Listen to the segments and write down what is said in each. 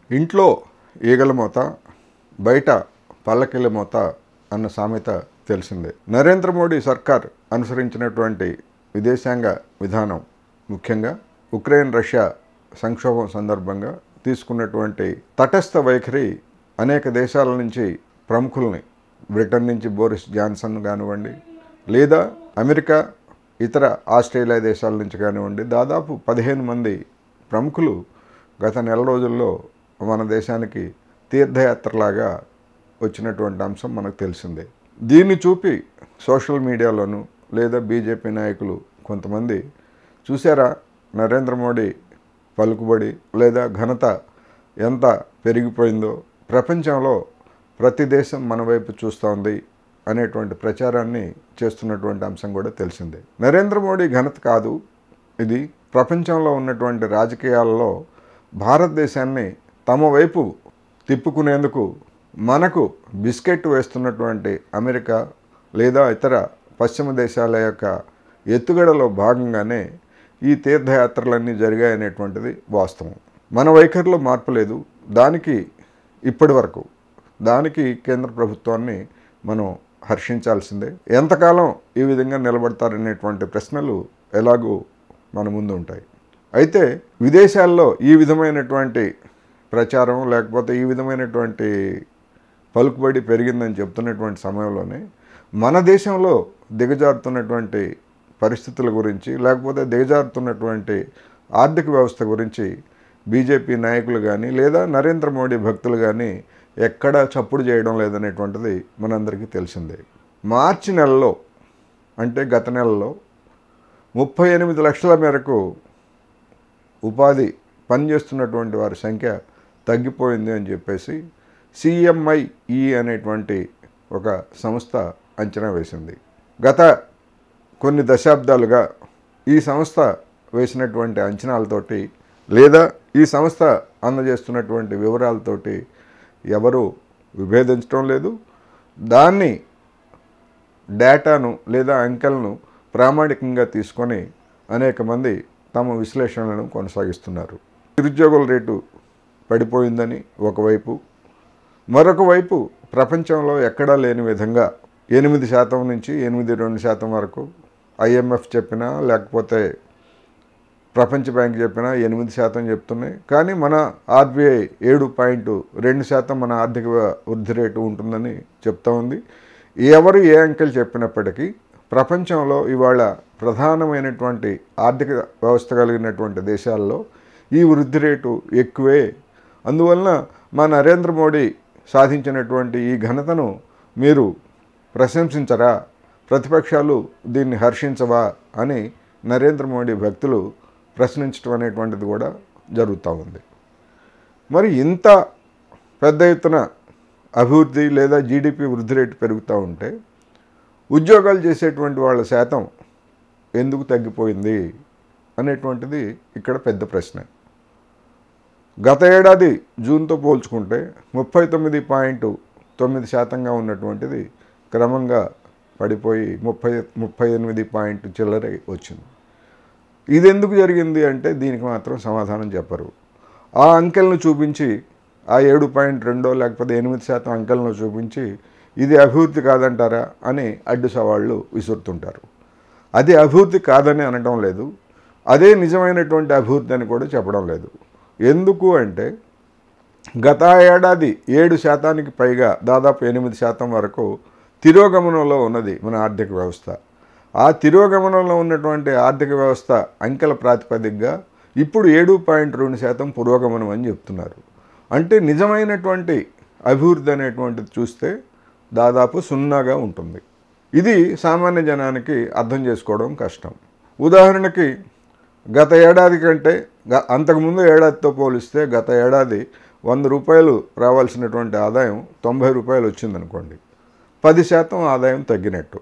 ఇంట్లో ఈగల మోత బయట పల్లకిల మోత అన్న సామెత తెలిసిందే నరేంద్ర మోడీ సర్కార్ అనుసరించినటువంటి విదేశాంగ విధానం ముఖ్యంగా ఉక్రెయిన్ రష్యా సంక్షోభం సందర్భంగా తీసుకున్నటువంటి తటస్థ వైఖరి అనేక దేశాల నుంచి ప్రముఖుల్ని బ్రిటన్ నుంచి బోరిస్ జాన్సన్ కానివ్వండి లేదా అమెరికా ఇతర ఆస్ట్రేలియా దేశాల నుంచి కానివ్వండి దాదాపు పదిహేను మంది ప్రముఖులు గత నెల రోజుల్లో మన దేశానికి తీర్థయాత్రలాగా వచ్చినటువంటి అంశం మనకు తెలిసిందే దీన్ని చూపి సోషల్ మీడియాలోను లేదా బీజేపీ నాయకులు కొంతమంది చూసారా నరేంద్ర మోడీ పలుకుబడి లేదా ఘనత ఎంత పెరిగిపోయిందో ప్రపంచంలో ప్రతి దేశం మన వైపు చూస్తోంది అనేటువంటి ప్రచారాన్ని చేస్తున్నటువంటి అంశం కూడా తెలిసిందే నరేంద్ర మోడీ ఘనత కాదు ఇది ప్రపంచంలో ఉన్నటువంటి రాజకీయాలలో భారతదేశాన్ని తమ వైపు తిప్పుకునేందుకు మనకు బిస్కెట్ వేస్తున్నటువంటి అమెరికా లేదా ఇతర పశ్చిమ దేశాల యొక్క ఎత్తుగడలో భాగంగానే ఈ తీర్థయాత్రలన్నీ జరిగాయనేటువంటిది వాస్తవం మన వైఖరిలో మార్పు లేదు దానికి ఇప్పటి వరకు దానికి కేంద్ర ప్రభుత్వాన్ని మనం హర్షించాల్సిందే ఎంతకాలం ఈ విధంగా నిలబడతారనేటువంటి ప్రశ్నలు ఎలాగూ మన ముందు ఉంటాయి అయితే విదేశాల్లో ఈ విధమైనటువంటి ప్రచారం లేకపోతే ఈ విధమైనటువంటి పలుకుబడి పెరిగిందని చెప్తున్నటువంటి సమయంలోనే మన దేశంలో దిగజారుతున్నటువంటి పరిస్థితుల గురించి లేకపోతే దిగజారుతున్నటువంటి ఆర్థిక వ్యవస్థ గురించి బీజేపీ నాయకులు కానీ లేదా నరేంద్ర మోడీ భక్తులు కానీ ఎక్కడా చప్పుడు చేయడం లేదనేటువంటిది మనందరికీ తెలిసిందే మార్చి నెలలో అంటే గత నెలలో ముప్పై ఎనిమిది లక్షల మేరకు ఉపాధి పనిచేస్తున్నటువంటి వారి సంఖ్య తగ్గిపోయింది అని చెప్పేసి సిఎంఐఈ అనేటువంటి ఒక సంస్థ అంచనా వేసింది గత కొన్ని దశాబ్దాలుగా ఈ సంస్థ వేసినటువంటి అంచనాలతోటి లేదా ఈ సంస్థ అందజేస్తున్నటువంటి వివరాలతోటి ఎవరు విభేదించడం లేదు దాన్ని డేటాను లేదా అంకెలను ప్రామాణికంగా తీసుకొని అనేక మంది తమ విశ్లేషణలను కొనసాగిస్తున్నారు నిరుద్యోగుల రేటు పడిపోయిందని ఒకవైపు మరొక వైపు ప్రపంచంలో ఎక్కడా లేని విధంగా ఎనిమిది శాతం నుంచి ఎనిమిది రెండు శాతం వరకు ఐఎంఎఫ్ చెప్పినా లేకపోతే ప్రపంచ బ్యాంక్ చెప్పినా ఎనిమిది శాతం చెప్తున్నాయి కానీ మన ఆర్బీఐ ఏడు పాయింట్ రెండు శాతం మన ఆర్థిక వృద్ధి రేటు ఉంటుందని చెప్తా ఉంది ఎవరు ఏ అంకెలు చెప్పినప్పటికీ ప్రపంచంలో ఇవాళ ప్రధానమైనటువంటి ఆర్థిక వ్యవస్థ కలిగినటువంటి దేశాల్లో ఈ వృద్ధి రేటు ఎక్కువే అందువలన మా నరేంద్ర మోడీ సాధించినటువంటి ఈ ఘనతను మీరు ప్రశంసించరా ప్రతిపక్షాలు దీన్ని హర్షించవా అని నరేంద్ర మోడీ భక్తులు ప్రశ్నించడం అనేటువంటిది కూడా జరుగుతూ ఉంది మరి ఇంత పెద్ద ఎత్తున అభివృద్ధి లేదా జీడిపి వృద్ధి రేటు పెరుగుతూ ఉంటే ఉద్యోగాలు చేసేటువంటి వాళ్ళ శాతం ఎందుకు తగ్గిపోయింది అనేటువంటిది ఇక్కడ పెద్ద ప్రశ్న గత ఏడాది జూన్తో పోల్చుకుంటే ముప్పై తొమ్మిది పాయింట్ తొమ్మిది శాతంగా ఉన్నటువంటిది క్రమంగా పడిపోయి ముప్పై ముప్పై ఎనిమిది పాయింట్ చిల్లర వచ్చింది ఇది ఎందుకు జరిగింది అంటే దీనికి మాత్రం సమాధానం చెప్పరు ఆ అంకెలను చూపించి ఆ ఏడు పాయింట్ రెండో లేకపోతే ఎనిమిది శాతం అంకెలను చూపించి ఇది అభివృద్ధి కాదంటారా అని అడ్డు సవాళ్ళు విసురుతుంటారు అది అభివృద్ధి కాదని అనడం లేదు అదే నిజమైనటువంటి అభివృద్ధి అని కూడా చెప్పడం లేదు ఎందుకు అంటే గత ఏడాది ఏడు శాతానికి పైగా దాదాపు ఎనిమిది శాతం వరకు తిరోగమనంలో ఉన్నది మన ఆర్థిక వ్యవస్థ ఆ తిరోగమనంలో ఉన్నటువంటి ఆర్థిక వ్యవస్థ అంకెల ప్రాతిపదికగా ఇప్పుడు ఏడు పాయింట్ రెండు శాతం పురోగమనం అని చెప్తున్నారు అంటే నిజమైనటువంటి అభివృద్ధి అనేటువంటిది చూస్తే దాదాపు సున్నాగా ఉంటుంది ఇది సామాన్య జనానికి అర్థం చేసుకోవడం కష్టం ఉదాహరణకి గత ఏడాది కంటే గ అంతకుముందు ఏడాదితో పోలిస్తే గత ఏడాది వంద రూపాయలు రావాల్సినటువంటి ఆదాయం తొంభై రూపాయలు వచ్చిందనుకోండి పది శాతం ఆదాయం తగ్గినట్టు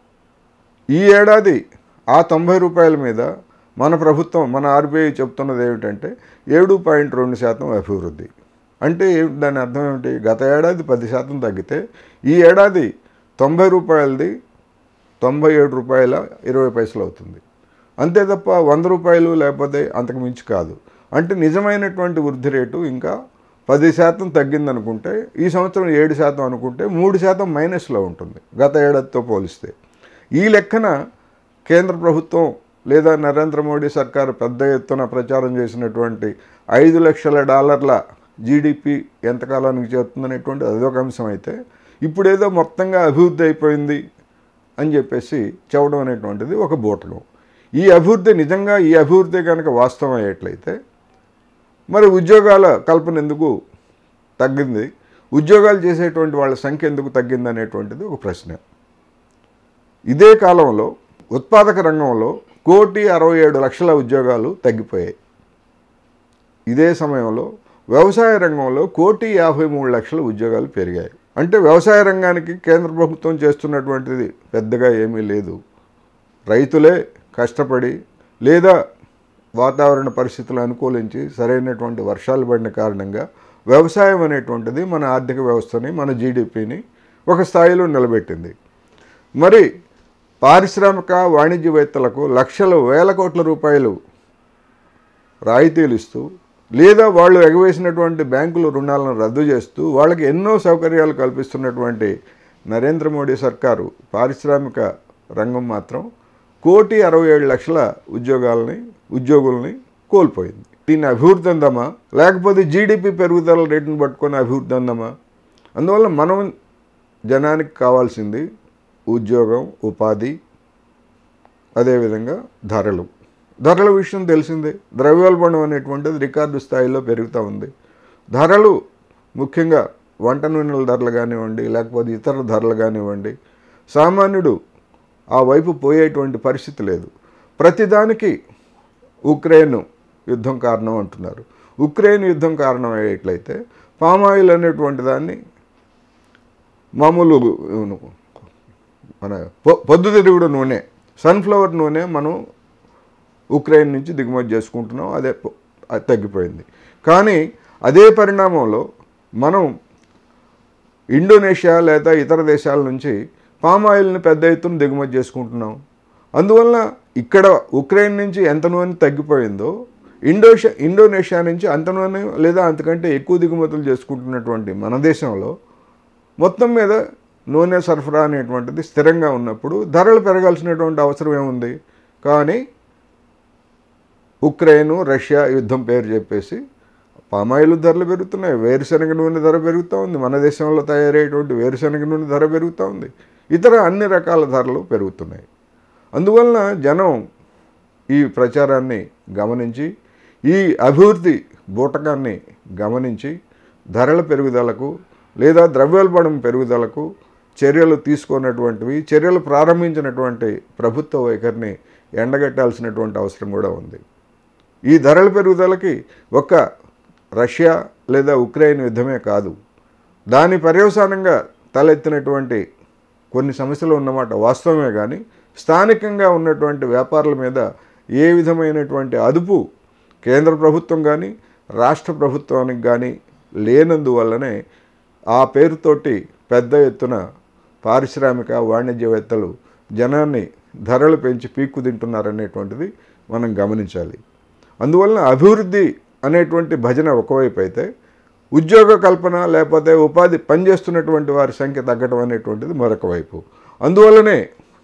ఈ ఏడాది ఆ తొంభై రూపాయల మీద మన ప్రభుత్వం మన ఆర్బీఐ చెప్తున్నది ఏమిటంటే ఏడు పాయింట్ రెండు శాతం అభివృద్ధి అంటే ఏమిటి దాని అర్థం ఏమిటి గత ఏడాది పది శాతం తగ్గితే ఈ ఏడాది తొంభై రూపాయలది తొంభై ఏడు రూపాయల ఇరవై పైసలు అవుతుంది అంతే తప్ప వంద రూపాయలు లేకపోతే అంతకు మించి కాదు అంటే నిజమైనటువంటి వృద్ధి రేటు ఇంకా పది శాతం తగ్గిందనుకుంటే ఈ సంవత్సరం ఏడు శాతం అనుకుంటే మూడు శాతం మైనస్లో ఉంటుంది గత ఏడాదితో పోలిస్తే ఈ లెక్కన కేంద్ర ప్రభుత్వం లేదా నరేంద్ర మోడీ సర్కారు పెద్ద ఎత్తున ప్రచారం చేసినటువంటి ఐదు లక్షల డాలర్ల జీడిపి ఎంతకాలానికి చేరుతుందనేటువంటి అదొక అంశం అయితే ఇప్పుడేదో మొత్తంగా అభివృద్ధి అయిపోయింది అని చెప్పేసి చెప్పడం అనేటువంటిది ఒక బూటకం ఈ అభివృద్ధి నిజంగా ఈ అభివృద్ధి కనుక వాస్తవం అయ్యేట్లయితే మరి ఉద్యోగాల కల్పన ఎందుకు తగ్గింది ఉద్యోగాలు చేసేటువంటి వాళ్ళ సంఖ్య ఎందుకు తగ్గింది అనేటువంటిది ఒక ప్రశ్న ఇదే కాలంలో ఉత్పాదక రంగంలో కోటి అరవై ఏడు లక్షల ఉద్యోగాలు తగ్గిపోయాయి ఇదే సమయంలో వ్యవసాయ రంగంలో కోటి యాభై మూడు లక్షల ఉద్యోగాలు పెరిగాయి అంటే వ్యవసాయ రంగానికి కేంద్ర ప్రభుత్వం చేస్తున్నటువంటిది పెద్దగా ఏమీ లేదు రైతులే కష్టపడి లేదా వాతావరణ పరిస్థితులు అనుకూలించి సరైనటువంటి వర్షాలు పడిన కారణంగా వ్యవసాయం అనేటువంటిది మన ఆర్థిక వ్యవస్థని మన జీడిపిని ఒక స్థాయిలో నిలబెట్టింది మరి పారిశ్రామిక వాణిజ్యవేత్తలకు లక్షల వేల కోట్ల రూపాయలు రాయితీలు ఇస్తూ లేదా వాళ్ళు ఎగవేసినటువంటి బ్యాంకుల రుణాలను రద్దు చేస్తూ వాళ్ళకి ఎన్నో సౌకర్యాలు కల్పిస్తున్నటువంటి నరేంద్ర మోడీ సర్కారు పారిశ్రామిక రంగం మాత్రం కోటి అరవై ఏడు లక్షల ఉద్యోగాలని ఉద్యోగుల్ని కోల్పోయింది దీన్ని అభివృద్ధి అందామా లేకపోతే జీడిపి పెరుగుదల రేటును పట్టుకొని అభివృద్ధి అందామా అందువల్ల మనం జనానికి కావాల్సింది ఉద్యోగం ఉపాధి అదేవిధంగా ధరలు ధరల విషయం తెలిసిందే ద్రవ్యోల్బణం అనేటువంటిది రికార్డు స్థాయిలో పెరుగుతూ ఉంది ధరలు ముఖ్యంగా వంట నూనెల ధరలు కానివ్వండి లేకపోతే ఇతర ధరలు కానివ్వండి సామాన్యుడు ఆ వైపు పోయేటువంటి పరిస్థితి లేదు ప్రతిదానికి ఉక్రెయిన్ యుద్ధం కారణం అంటున్నారు ఉక్రెయిన్ యుద్ధం కారణం అయ్యేట్లయితే పామాయిల్ అనేటువంటి దాన్ని మామూలు మన పొ పొద్దుతిరుగుడు నూనె సన్ఫ్లవర్ నూనె మనం ఉక్రెయిన్ నుంచి దిగుమతి చేసుకుంటున్నాం అదే పొ- అది తగ్గిపోయింది కానీ అదే పరిణామంలో మనం ఇండోనేషియా లేదా ఇతర దేశాల నుంచి పామ్ ఆయిల్ని పెద్ద ఎత్తున దిగుమతి చేసుకుంటున్నాం అందువలన ఇక్కడ ఉక్రెయిన్ నుంచి ఎంత నూనె తగ్గిపోయిందో ఇండోషియా ఇండోనేషియా నుంచి అంత నూనె లేదా అంతకంటే ఎక్కువ దిగుమతులు చేసుకుంటున్నటువంటి మన దేశంలో మొత్తం మీద నూనె సరఫరా అనేటువంటిది స్థిరంగా ఉన్నప్పుడు ధరలు పెరగాల్సినటువంటి అవసరం ఏముంది కానీ ఉక్రెయిన్ రష్యా యుద్ధం పేరు చెప్పేసి పామాయిల్ ధరలు పెరుగుతున్నాయి వేరుశనగ నూనె ధర పెరుగుతూ ఉంది మన దేశంలో తయారయ్యేటువంటి వేరుశనగ నూనె ధర పెరుగుతూ ఉంది ఇతర అన్ని రకాల ధరలు పెరుగుతున్నాయి అందువలన జనం ఈ ప్రచారాన్ని గమనించి ఈ అభివృద్ధి బూటకాన్ని గమనించి ధరల పెరుగుదలకు లేదా ద్రవ్యోల్బణం పెరుగుదలకు చర్యలు తీసుకున్నటువంటివి చర్యలు ప్రారంభించినటువంటి ప్రభుత్వ వైఖరిని ఎండగట్టాల్సినటువంటి అవసరం కూడా ఉంది ఈ ధరల పెరుగుదలకి ఒక్క రష్యా లేదా ఉక్రెయిన్ యుద్ధమే కాదు దాని పర్యవసానంగా తలెత్తినటువంటి కొన్ని సమస్యలు ఉన్నమాట వాస్తవమే కానీ స్థానికంగా ఉన్నటువంటి వ్యాపారుల మీద ఏ విధమైనటువంటి అదుపు కేంద్ర ప్రభుత్వం కానీ రాష్ట్ర ప్రభుత్వానికి కానీ లేనందువల్లనే ఆ పేరుతోటి పెద్ద ఎత్తున పారిశ్రామిక వాణిజ్యవేత్తలు జనాన్ని ధరలు పెంచి పీక్కు తింటున్నారనేటువంటిది మనం గమనించాలి అందువలన అభివృద్ధి అనేటువంటి భజన ఒకవైపు అయితే ఉద్యోగ కల్పన లేకపోతే ఉపాధి పనిచేస్తున్నటువంటి వారి సంఖ్య తగ్గడం అనేటువంటిది మరొక వైపు అందువల్లనే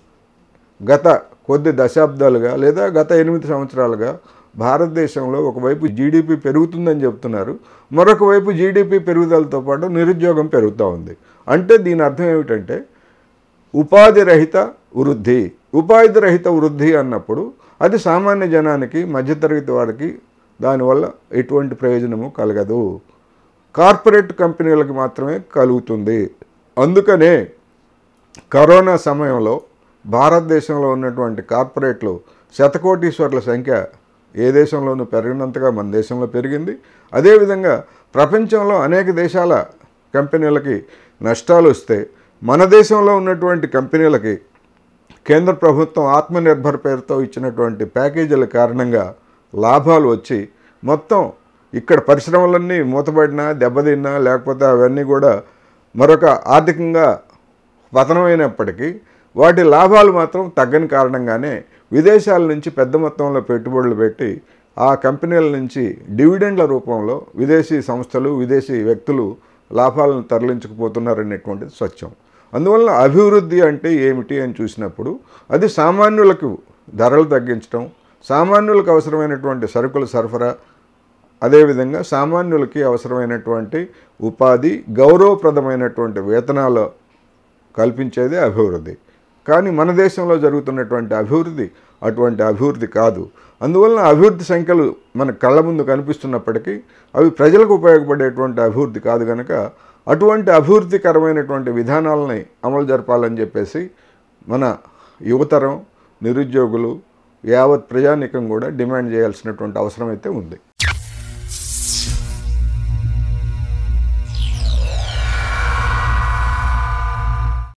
గత కొద్ది దశాబ్దాలుగా లేదా గత ఎనిమిది సంవత్సరాలుగా భారతదేశంలో ఒకవైపు జీడిపి పెరుగుతుందని చెప్తున్నారు మరొక వైపు జీడిపి పెరుగుదలతో పాటు నిరుద్యోగం పెరుగుతూ ఉంది అంటే దీని అర్థం ఏమిటంటే ఉపాధి రహిత వృద్ధి ఉపాధి రహిత వృద్ధి అన్నప్పుడు అది సామాన్య జనానికి మధ్యతరగతి వారికి దానివల్ల ఎటువంటి ప్రయోజనము కలగదు కార్పొరేట్ కంపెనీలకు మాత్రమే కలుగుతుంది అందుకనే కరోనా సమయంలో భారతదేశంలో ఉన్నటువంటి కార్పొరేట్లు శతకోటీశ్వర్ల సంఖ్య ఏ దేశంలోనూ పెరిగినంతగా మన దేశంలో పెరిగింది అదేవిధంగా ప్రపంచంలో అనేక దేశాల కంపెనీలకి నష్టాలు వస్తే మన దేశంలో ఉన్నటువంటి కంపెనీలకి కేంద్ర ప్రభుత్వం ఆత్మనిర్భర్ పేరుతో ఇచ్చినటువంటి ప్యాకేజీల కారణంగా లాభాలు వచ్చి మొత్తం ఇక్కడ పరిశ్రమలన్నీ మూతపడినా దెబ్బతిన్నా లేకపోతే అవన్నీ కూడా మరొక ఆర్థికంగా పతనమైనప్పటికీ వాటి లాభాలు మాత్రం తగ్గని కారణంగానే విదేశాల నుంచి పెద్ద మొత్తంలో పెట్టుబడులు పెట్టి ఆ కంపెనీల నుంచి డివిడెండ్ల రూపంలో విదేశీ సంస్థలు విదేశీ వ్యక్తులు లాభాలను తరలించుకుపోతున్నారనేటువంటిది సత్యం అందువల్ల అభివృద్ధి అంటే ఏమిటి అని చూసినప్పుడు అది సామాన్యులకు ధరలు తగ్గించడం సామాన్యులకు అవసరమైనటువంటి సరుకుల సరఫరా అదేవిధంగా సామాన్యులకి అవసరమైనటువంటి ఉపాధి గౌరవప్రదమైనటువంటి వేతనాలు కల్పించేదే అభివృద్ధి కానీ మన దేశంలో జరుగుతున్నటువంటి అభివృద్ధి అటువంటి అభివృద్ధి కాదు అందువలన అభివృద్ధి సంఖ్యలు మన కళ్ళ ముందు కనిపిస్తున్నప్పటికీ అవి ప్రజలకు ఉపయోగపడేటువంటి అభివృద్ధి కాదు కనుక అటువంటి అభివృద్ధికరమైనటువంటి విధానాలని అమలు జరపాలని చెప్పేసి మన యువతరం నిరుద్యోగులు యావత్ ప్రజానికం కూడా డిమాండ్ చేయాల్సినటువంటి అవసరం అయితే ఉంది